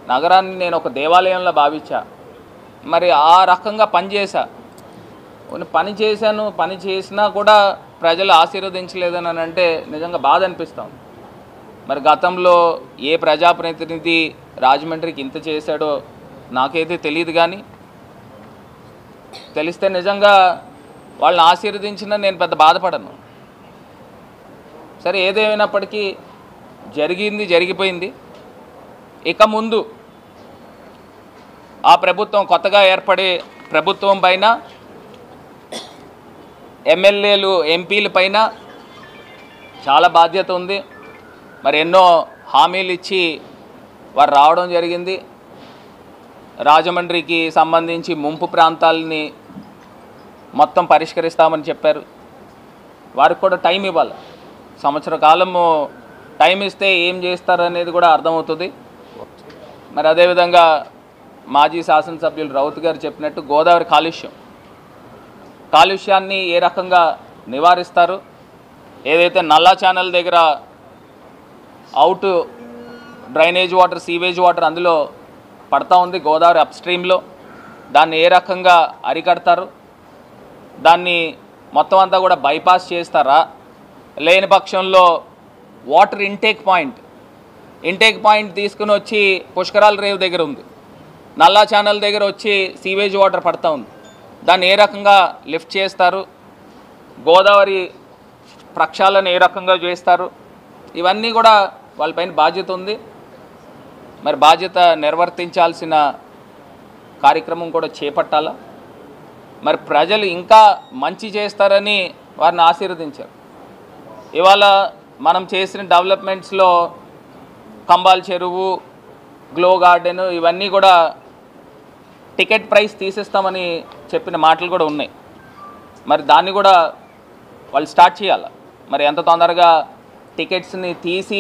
నగరాన్ని నేను ఒక దేవాలయంలో భావించా మరి ఆ రకంగా పనిచేసా కొన్ని పని చేశాను పని చేసినా కూడా ప్రజలు ఆశీర్వదించలేదని అని అంటే నిజంగా బాధ అనిపిస్తాం మరి గతంలో ఏ ప్రజాప్రతినిధి రాజమండ్రికి ఇంత చేశాడో నాకైతే తెలియదు కానీ తెలిస్తే నిజంగా వాళ్ళని ఆశీర్వదించినా నేను పెద్ద బాధపడను సరే ఏదేమైనప్పటికీ జరిగింది జరిగిపోయింది ఇక ముందు ఆ ప్రభుత్వం కొత్తగా ఏర్పడే ప్రభుత్వం పైన ఎమ్మెల్యేలు ఎంపీల పైన చాలా బాధ్యత ఉంది మరి ఎన్నో హామీలు ఇచ్చి వారు రావడం జరిగింది రాజమండ్రికి సంబంధించి ముంపు ప్రాంతాలని మొత్తం పరిష్కరిస్తామని చెప్పారు వారికి కూడా టైం ఇవ్వాలి సంవత్సర కాలము టైం ఇస్తే ఏం చేస్తారనేది కూడా అర్థమవుతుంది మరి అదేవిధంగా మాజీ శాసనసభ్యులు రౌత్ గారు చెప్పినట్టు గోదావరి కాలుష్యం కాలుష్యాన్ని ఏ రకంగా నివారిస్తారు ఏదైతే నల్లా ఛానల్ దగ్గర out drainage water sewage water అందులో పడతా ఉంది గోదావరి అప్ స్ట్రీమ్లో దాన్ని ఏ రకంగా అరికడతారు దాన్ని మొత్తం అంతా కూడా బైపాస్ చేస్తారా లేని పక్షంలో water intake point intake point తీసుకుని వచ్చి పుష్కరాల రేవు దగ్గర ఉంది నల్లా ఛానల్ దగ్గర వచ్చి సీవేజ్ వాటర్ పడతా ఉంది దాన్ని ఏ రకంగా లిఫ్ట్ చేస్తారు గోదావరి ప్రక్షాళన ఏ రకంగా చేస్తారు ఇవన్నీ కూడా వాళ్ళపైన బాధ్యత ఉంది మరి బాధ్యత నిర్వర్తించాల్సిన కార్యక్రమం కూడా చేపట్టాలా మరి ప్రజలు ఇంకా మంచి చేస్తారని వారిని ఆశీర్వదించారు ఇవాళ మనం చేసిన డెవలప్మెంట్స్లో కంబాల్ చెరువు గ్లో గార్డెన్ ఇవన్నీ కూడా టికెట్ ప్రైస్ తీసేస్తామని చెప్పిన మాటలు కూడా ఉన్నాయి మరి దాన్ని కూడా వాళ్ళు స్టార్ట్ చేయాలి మరి ఎంత తొందరగా టికెట్స్ని తీసి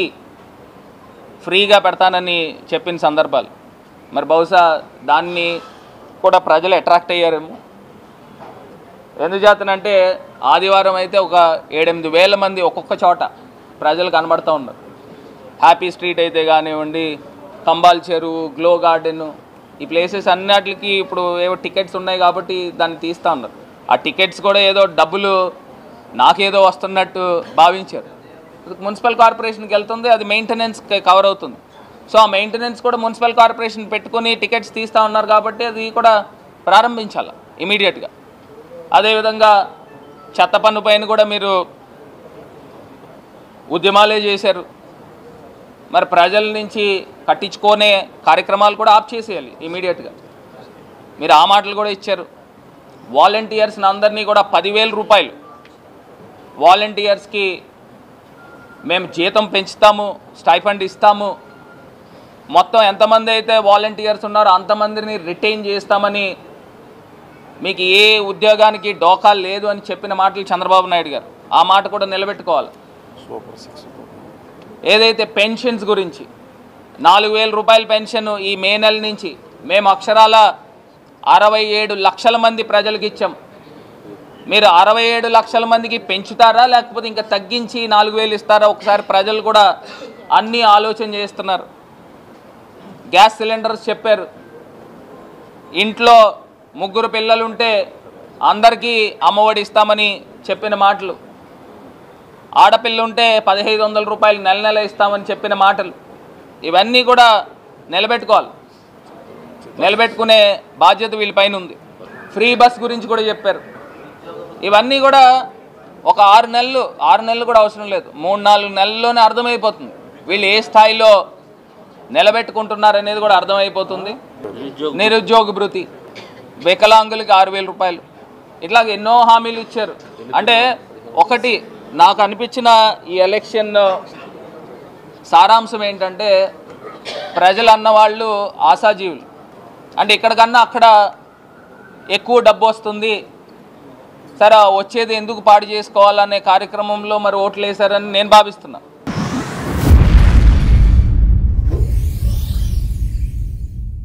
ఫ్రీగా పెడతానని చెప్పిన సందర్భాలు మరి బహుశా దాన్ని కూడా ప్రజలు అట్రాక్ట్ అయ్యారేమో ఎందుచేతనంటే ఆదివారం అయితే ఒక ఏడెనిమిది వేల మంది ఒక్కొక్క చోట ప్రజలు కనబడుతూ ఉన్నారు హ్యాపీ స్ట్రీట్ అయితే కానివ్వండి కంబాల్ చెరువు గ్లో గార్డెన్ ఈ ప్లేసెస్ అన్నిటికి ఇప్పుడు ఏవో టికెట్స్ ఉన్నాయి కాబట్టి దాన్ని తీస్తూ ఉన్నారు ఆ టికెట్స్ కూడా ఏదో డబ్బులు నాకేదో వస్తున్నట్టు భావించారు మున్సిపల్ కార్పొరేషన్కి వెళ్తుంది అది మెయింటెనెన్స్ కవర్ అవుతుంది సో ఆ మెయింటెనెన్స్ కూడా మున్సిపల్ కార్పొరేషన్ పెట్టుకొని టికెట్స్ తీస్తూ ఉన్నారు కాబట్టి అది కూడా ప్రారంభించాలి ఇమీడియట్గా అదేవిధంగా చెత్త పన్ను పైన కూడా మీరు ఉద్యమాలే చేశారు మరి ప్రజల నుంచి కట్టించుకునే కార్యక్రమాలు కూడా ఆఫ్ చేసేయాలి ఇమీడియట్గా మీరు ఆ మాటలు కూడా ఇచ్చారు వాలంటీర్స్ని అందరినీ కూడా పదివేల రూపాయలు వాలంటీర్స్కి మేము జీతం పెంచుతాము స్టైఫండ్ ఇస్తాము మొత్తం ఎంతమంది అయితే వాలంటీర్స్ ఉన్నారో అంతమందిని రిటైన్ చేస్తామని మీకు ఏ ఉద్యోగానికి డోకా లేదు అని చెప్పిన మాటలు చంద్రబాబు నాయుడు గారు ఆ మాట కూడా నిలబెట్టుకోవాలి సూపర్ సిక్స్ ఏదైతే పెన్షన్స్ గురించి నాలుగు వేల రూపాయల పెన్షన్ ఈ మే నెల నుంచి మేము అక్షరాల అరవై ఏడు లక్షల మంది ప్రజలకు ఇచ్చాం మీరు అరవై ఏడు లక్షల మందికి పెంచుతారా లేకపోతే ఇంకా తగ్గించి నాలుగు వేలు ఇస్తారా ఒకసారి ప్రజలు కూడా అన్నీ ఆలోచన చేస్తున్నారు గ్యాస్ సిలిండర్స్ చెప్పారు ఇంట్లో ముగ్గురు పిల్లలుంటే అందరికీ అమ్మఒడి ఇస్తామని చెప్పిన మాటలు ఆడపిల్ల ఉంటే పదిహేను వందల రూపాయలు నెల నెల ఇస్తామని చెప్పిన మాటలు ఇవన్నీ కూడా నిలబెట్టుకోవాలి నిలబెట్టుకునే బాధ్యత వీళ్ళపైన ఉంది ఫ్రీ బస్ గురించి కూడా చెప్పారు ఇవన్నీ కూడా ఒక ఆరు నెలలు ఆరు నెలలు కూడా అవసరం లేదు మూడు నాలుగు నెలల్లోనే అర్థమైపోతుంది వీళ్ళు ఏ స్థాయిలో నిలబెట్టుకుంటున్నారు అనేది కూడా అర్థమైపోతుంది నిరుద్యోగ భృతి వికలాంగులకి ఆరు వేల రూపాయలు ఇట్లా ఎన్నో హామీలు ఇచ్చారు అంటే ఒకటి నాకు అనిపించిన ఈ ఎలక్షన్ సారాంశం ఏంటంటే ప్రజలు అన్నవాళ్ళు ఆశాజీవులు అంటే ఇక్కడికన్నా అక్కడ ఎక్కువ డబ్బు వస్తుంది సరే ఆ వచ్చేది ఎందుకు పాడు చేసుకోవాలనే కార్యక్రమంలో మరి ఓట్లు వేశారని నేను భావిస్తున్నాను